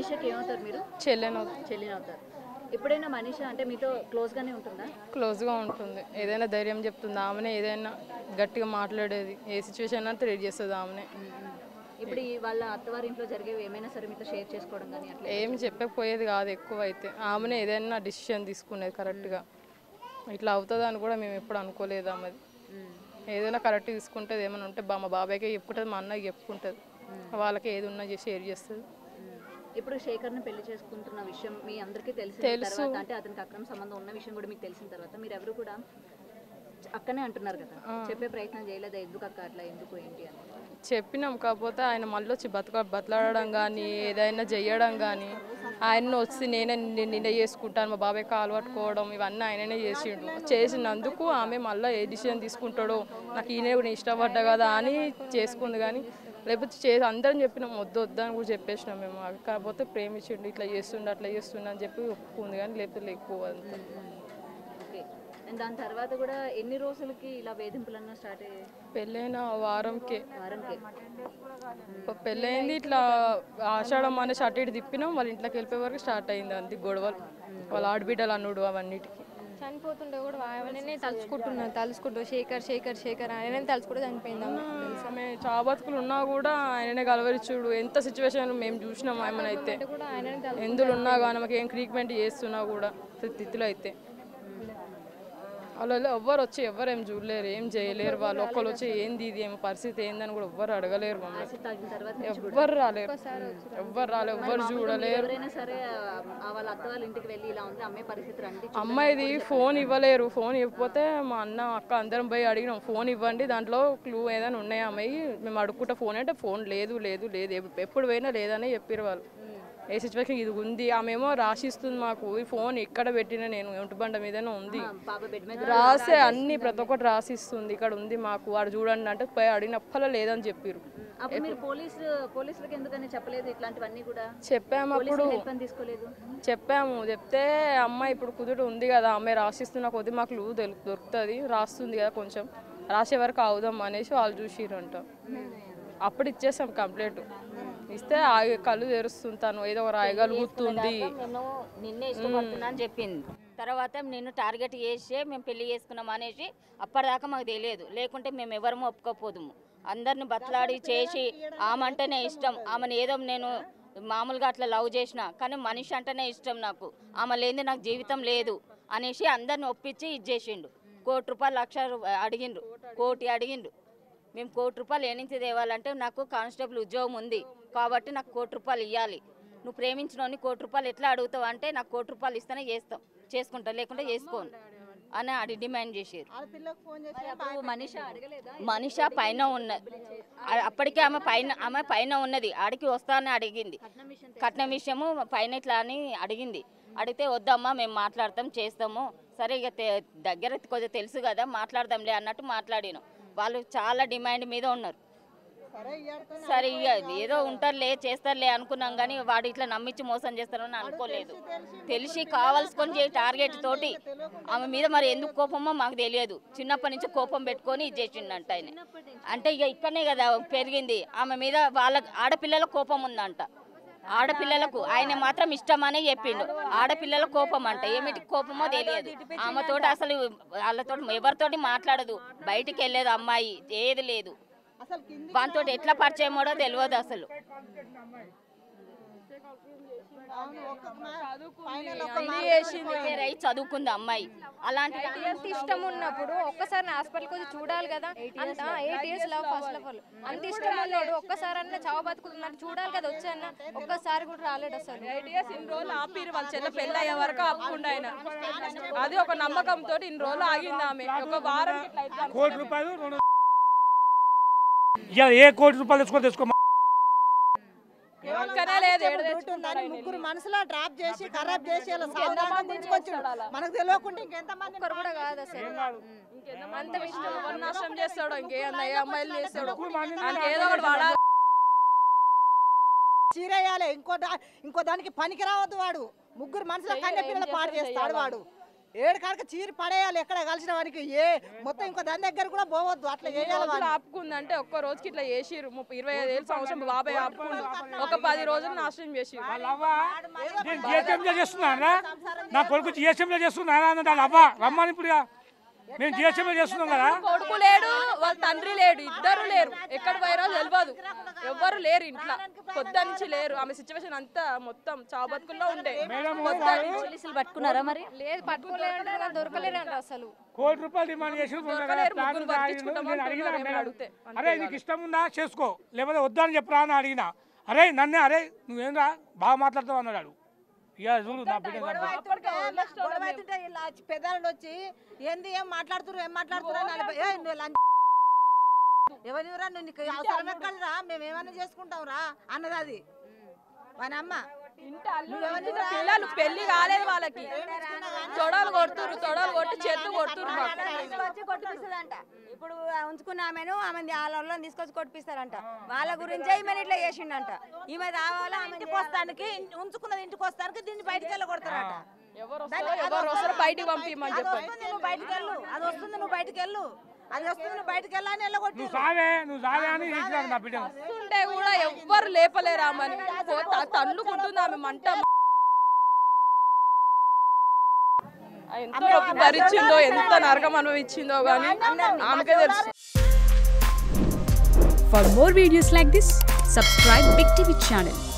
మనిషికి ఏమవుతారు మీరు చెల్లెను చెల్లిని అవుతారు ఎప్పుడైనా మనిషి అంటే మీతో క్లోజ్గానే ఉంటుందా క్లోజ్గా ఉంటుంది ఏదైనా ధైర్యం చెప్తుంది ఆమెనే ఏదైనా గట్టిగా మాట్లాడేది ఏ సిచ్యువేషన్ అయినా ట్రీట్ చేస్తుంది ఆమెనే ఇప్పుడు ఈ వాళ్ళ అత్తవారి ఇంట్లో జరిగేవి ఏమైనా సరే మీతో షేర్ చేసుకోవడం కానీ అట్లా ఏం చెప్పకపోయేది కాదు ఎక్కువ అయితే ఆమెనే ఏదైనా డిసిషన్ తీసుకునేది కరెక్ట్గా ఇట్లా అవుతుంది అని కూడా మేము ఎప్పుడు అనుకోలేదు ఆమెది ఏదైనా కరెక్ట్ తీసుకుంటుంది ఏమైనా ఉంటే బా- మా బాబాయ్కే చెప్పుకుంటుంది మా అన్నకి చెప్పుకుంటుంది వాళ్ళకి ఏది ఉన్నా చేసి షేర్ చేస్తుంది ఇప్పుడు శేఖర్ని పెళ్లి చేసుకుంటున్న విషయం మీ అందరికీ తెలిసిన తెలుసు. తర్వాత అంటే అతనికి అక్రమ సంబంధం ఉన్న విషయం కూడా మీకు తెలిసిన తర్వాత మీరు ఎవరు కూడా అక్కనే అంటున్నారు కదా చెప్పే ప్రయత్నం చేయలేదా ఎందుకు అక్క అట్లా ఎందుకు ఏంటి అని చెప్పినాం కాకపోతే ఆయన మళ్ళీ వచ్చి బతక బతలాడడం కానీ ఏదైనా చెయ్యడం కానీ ఆయన వచ్చి నేనే ని- నిన్న చేసుకుంటాను మా బాబాయ్ కాలు పట్టుకోవడం ఇవన్నీ ఆయననే చేసిండు చేసినందుకు ఆమె మళ్ళీ ఏ డిసిజన్ తీసుకుంటాడో నాకు ఈయన కూడా ఇష్టపడ్డా కదా అని చేసుకుంది కానీ లేకపోతే చే అందరం చెప్పినాం వద్దు వద్దు అని కూడా చెప్పేసినాం మేము కాకపోతే ప్రేమించిండు ఇట్లా చేస్తుండు అట్లా చేస్తుండు అని చెప్పి ఒప్పుకుంది కానీ లేకపోతే లేకపోవద్దు ఓకే అండ్ దాని తర్వాత కూడా ఎన్ని రోజులకి ఇలా వేధింపులన్నా స్టార్ట్ అయ్యాయి పెళ్ళైన వారంకే వారంకి పెళ్ళయింది ఇట్లా ఆషాఢం అనే షర్ట్ ఇటు తిప్పినాం వాళ్ళ ఇంట్లోకి వెళ్ళిపోయే వరకు స్టార్ట్ అయింది అంతే గొడవలు వాళ్ళ ఆడబిడ్డలు అన్నుడు అవన్నిటికి చనిపోతుండే కూడా ఆయననే తలుచుకుంటున్నాను తలుచుకుంటూ శేఖర్ శేఖర్ శేఖర్ ఆయననే తలుచుకుంటూ చనిపోయింది ఆమె. ఆమె చాబతుకులు ఉన్నా కూడా ఆయననే గలవరిచుడు ఎంత సిచ్యువేషన్ మేము చూసినాం ఆమెను అయితే కూడా ఆయననే తలు ఎందులో ఉన్నా కానీ ఆమెకి ఏం ట్రీట్మెంట్ చేస్తున్నా కూడా స్థితిలో అయితే వాళ్ళు ఎవ్వరు వచ్చి ఎవ్వరు ఏం చూడలేరు ఏం చేయలేరు వాళ్ళు ఒక్కరు వచ్చి ఏంది ఇది ఏం పరిస్థితి ఏందని కూడా ఎవ్వరు అడగలేరు మమ్మల్ని యాసిడ్ తాగిన తర్వాత ఎవ్వరు రాలేరు ఎవ్వరు రాలేరు ఎవ్వరు చూడలేరు ఎవరైనా సరే ఆ వాళ్ళ అత్త వాళ్ళ ఇంటికి వెళ్ళి ఇలా ఉంది అమ్మాయి పరిస్థితి రండి అమ్మాయిది ఫోన్ ఇవ్వలేరు ఫోన్ ఇవ్వకపోతే మా అన్న అక్క అందరం పోయి అడిగినాం ఫోన్ ఇవ్వండి దాంట్లో క్లూ ఏదైనా ఉన్నాయా అమ్మాయి మేము అడుక్కుంటా ఫోన్ అంటే ఫోన్ లేదు లేదు లేదు ఎప్- ఎప్పుడు పోయినా లేదని చెప్పారు వాళ్ళు ఏ సిచ్యువేషన్ ఇది ఉంది ఆమెమో రాసిస్తుంది మాకు ఈ ఫోన్ ఎక్కడ పెట్టినా నేను ఒంటి బండ మీదనే ఉంది పాప బెడ్ మీద రాసే అన్ని ప్రతి ఒక్కటి రాసిస్తుంది ఇక్కడ ఉంది మాకు వాడు చూడండి అంటే పోయి అడిగినప్పలా లేదని చెప్పారు అప్పుడు మీరు పోలీసు పోలీసులకు ఎందుకని చెప్పలేదు ఇట్లాంటివన్నీ కూడా చెప్పాము అప్పుడు పోలీసులు హెల్ప్ అని తీసుకోలేదు చెప్పాము చెప్తే అమ్మాయి ఇప్పుడు కుదురు ఉంది కదా అమ్మాయి రాసిస్తున్న కొద్ది మాకు లూ తెలు దొరుకుతుంది రాస్తుంది కదా కొంచెం రాసే వరకు అవుదాం అనేసి వాళ్ళు చూసిరంట అప్పుడు ఇచ్చేసాం కంప్లైంట్ ఇస్తే ఆగి కళ్ళు తెరుస్తుంది తను ఏదో ఒక రాయగలుగుతుంది నేను నిన్నే ఇష్టపడుతున్నా అని చెప్పింది తర్వాత నిన్ను టార్గెట్ చేసి మేము పెళ్లి చేసుకున్నాం అనేసి అప్పటిదాకా మాకు తెలియదు లేకుంటే మేము ఎవరము ఒప్పుకోపోదుము అందరిని బతలాడి చేసి ఆమె అంటేనే ఇష్టం ఆమెను ఏదో నేను మామూలుగా అట్లా లవ్ చేసిన కానీ మనిషి అంటేనే ఇష్టం నాకు ఆమె లేని నాకు జీవితం లేదు అనేసి అందరిని ఒప్పించి ఇచ్చేసిండు కోటి రూపాయలు లక్ష రూ- అడిగిండ్రు కోటి అడిగిండ్రు మేము కోటి రూపాయలు ఏ నుంచి తేవాలంటే నాకు కానిస్టేబుల్ ఉద్యోగం ఉంది కాబట్టి నాకు కోటి రూపాయలు ఇవ్వాలి నువ్వు ప్రేమించినోని కోటి రూపాయలు ఎట్లా అడుగుతావు అంటే నాకు కోటి రూపాయలు ఇస్తేనే చేస్తాం చేసుకుంటా లేకుంటే చేసుకోను అని అడి డిమాండ్ చేసారు అప్పుడు మనిషి అడగలేదా మనిష పైన ఉన్నది ఆ- అప్పటికే ఆమె పైన ఆమె పైన ఉన్నది ఆడికి వస్తానని అడిగింది కట్నం విషయము పైన ఇట్లా అని అడిగింది అడిగితే వద్దమ్మా మేము మాట్లాడతాం చేస్తాము సరే ఇక తె- దగ్గర కొద్దిగా తెలుసు కదా మాట్లాడదాంలే అన్నట్టు మాట్లాడినాం వాళ్ళు చాలా డిమాండ్ మీద ఉన్నారు సరే ఇక ఏదో ఉంటారులే చేస్తారులే అనుకున్నాం కానీ వాడు ఇట్లా నమ్మించి మోసం చేస్తారని అనుకోలేదు తెలిసి కావాల్సుకొని చే- టార్గెట్ తోటి ఆమె మీద మరి ఎందుకు కోపమో మాకు తెలియదు చిన్నప్పటి నుంచి కోపం పెట్టుకొని ఇది చేసిండంట ఆయన అంటే ఇక ఇక్కడనే కదా పెరిగింది ఆమె మీద వాళ్ళ ఆడపిల్లల కోపం ఉందంట ఆడపిల్లలకు ఆయన మాత్రం ఇష్టమనే చెప్పిండు ఆడపిల్లల కోపం అంట ఏమిటి కోపమో తెలియదు ఆమెతోటి అసలు వాళ్ళతో ఎవరితోటి మాట్లాడదు బయటికి వెళ్ళేది అమ్మాయి ఏది లేదు వానితో ఎట్లా పరిచయం కూడా తెలియదు అసలు ప్రిపేర్ అయి చదువుకుంది అమ్మాయి అలాంటి ఎంత ఇష్టం ఉన్నప్పుడు ఒక్కసారి హాస్పిటల్కి వచ్చి చూడాలి కదా అంత eight years love first of all అంత ఇష్టం ఉన్నాడు ఒక్కసారి అన్న చావ బతుకుతున్నాడు చూడాలి కదా వచ్చాయన్న ఒక్కసారి కూడా రాలేడు అసలు ఇన్ని రోజులు ఆపిరు వాళ్ళ చెల్ల పెళ్ళి అయ్యే వరకు ఆపుకుండా ఆయన అది ఒక నమ్మకంతో ఇన్ని రోజులు ఆగింది ఆమె ఒక వారం ఇట్లా అయితే కోటి రూపాయలు రెండు ఇవాళ ఏ కోటి రూపాయలు తెచ్చుకొని తెచ్చుకో ఒక్కనే లేదు ఏడ డ్యూటీ ఉందని ముగ్గురు మనసులో డ్రాప్ చేసి ఖరాబ్ చేసి ఇలా సావదాకా గుంజుకొచ్చాడు మనకు తెలియకుండా ఇంకెంతమంది ఒక్కరు కూడా కాదు అసలు అంత ఇష్టం ఎవరు నాశనం చేస్తాడు ఇంకేమన్నా ఏ అమ్మాయిలు చేస్తాడు ఆయనకి ఏదో ఒకటి వాడాలి చీరేయాలి ఇంకో దా- ఇంకో దానికి పనికి రావద్దు వాడు ముగ్గురు మనసులో కన్య పిల్లలు పాడు చేస్తాడు వాడు ఏడు కాడక చీరి పడేయాలి ఎక్కడ కలిసిన వానికి ఏ మొత్తం ఇంకో దాని దగ్గర కూడా పోవద్దు అట్లా చేయాలి రోజులు వాడిని. ఆపుకుందంటే ఒక్క రోజుకి ఇట్లా చేసిర్రు ముప్పై ఇరవై ఐదు ఏళ్ళ సంవత్సరం బాబాయ్ ఆపుకుండు ఒక పది రోజులు నాశనం చేసిర్రు వాళ్ళ అవ్వ నేను జిహెచ్ఎంలో చేస్తున్నానా నా కొడుకు జిహెచ్ఎంలో చేస్తున్నానా అన్న దాని అవ్వ రమ్మని ఇప్పుడు ఇక. మేము జిహెచ్ఎంలో చేస్తున్నాం కదా కొడుకు లేడు వాళ్ళ తండ్రి లేడు ఇద్దరు లేరు ఎక్కడ పోయారో తెలియదు ఎవ్వరు లేరు ఇంట్లో పొద్దు నుంచి లేరు ఆమె సిచ్యువేషన్ అంతా మొత్తం చావు బతుకుల్లో ఉండే పోలీసులు పట్టుకున్నారా మరి లేదు పట్టుకోలేదంటే కానీ దొరకలేదంట అసలు కోటి రూపాయలు డిమాండ్ చేసి దొరకలేరు, ముగ్గురు పట్టించుకుంటాం నేను అడిగినా అంటున్నారు, నేను అడిగితే. అరే నీకు ఇష్టం ఉందా చేసుకో లేకపోతే వద్దా అని చెప్పరా అని అడిగినా అరే నన్నే అరే నువ్వేంరా బాగా మాట్లాడతావు అన్నాడు ఇక చూడు నా బిడ్డ గొడవ అవుతుంటే ఇలా వచ్చి పెద్దలు వచ్చి ఏంది ఏం మాట్లాడుతున్నారు ఏం మాట్లాడుతున్నారు అని అలా, "ఏయ్, నువ్వు లంచ్ ఎవరివరా నువ్వు నీకు అవసరం ఎక్కడరా మేము ఏమైనా చేసుకుంటాం రా అన్నది అది మన అమ్మ పిల్లలు పెళ్లి కాలేదు వాళ్ళకి తొడలు కొడుతురు తొడలు కొట్టి చేతులు కొడుతురు మాకు తీసుకొచ్చి కొట్టిపిస్తుందంట ఇప్పుడు ఉంచుకున్న ఆమెను ఆమె వాళ్ళ తీసుకొచ్చి కొట్టిపిస్తారంట వాళ్ళ గురించే ఈమెను ఇట్లా చేసిండంట ఈమె రావాలా ఆమె ఇంటికి వస్తానికి ఇన్- ఉంచుకున్నది ఇంటికి వస్తానికి దీన్ని బయటికి వెళ్ళగొడతారట ఎవరు వస్తారో ఎవరు వస్తారో బయటికి పంపించమని అది చెప్పండి వస్తుంది నువ్వు బయటికి వెళ్ళు అది వస్తుంది నువ్వు బయటికి వెళ్ళు అది వస్తుంది నువ్వు బయటికి వెళ్ళని వెళ్ళగొట్టి నువ్వు సావే నువ్వు సావే అని చేసినారు నా బిడ్డ ఉంటే కూడా ఎవ్వరు లేపలేరు ఆమెని పో- తన్నుకుంటుంది ఆమె మంట ఆ ఎంత నొప్పి భరించిందో ఎంత నరకం అనుభవించిందో కానీ ఆమెకే తెలుసు For more videos like this, subscribe Big TV channel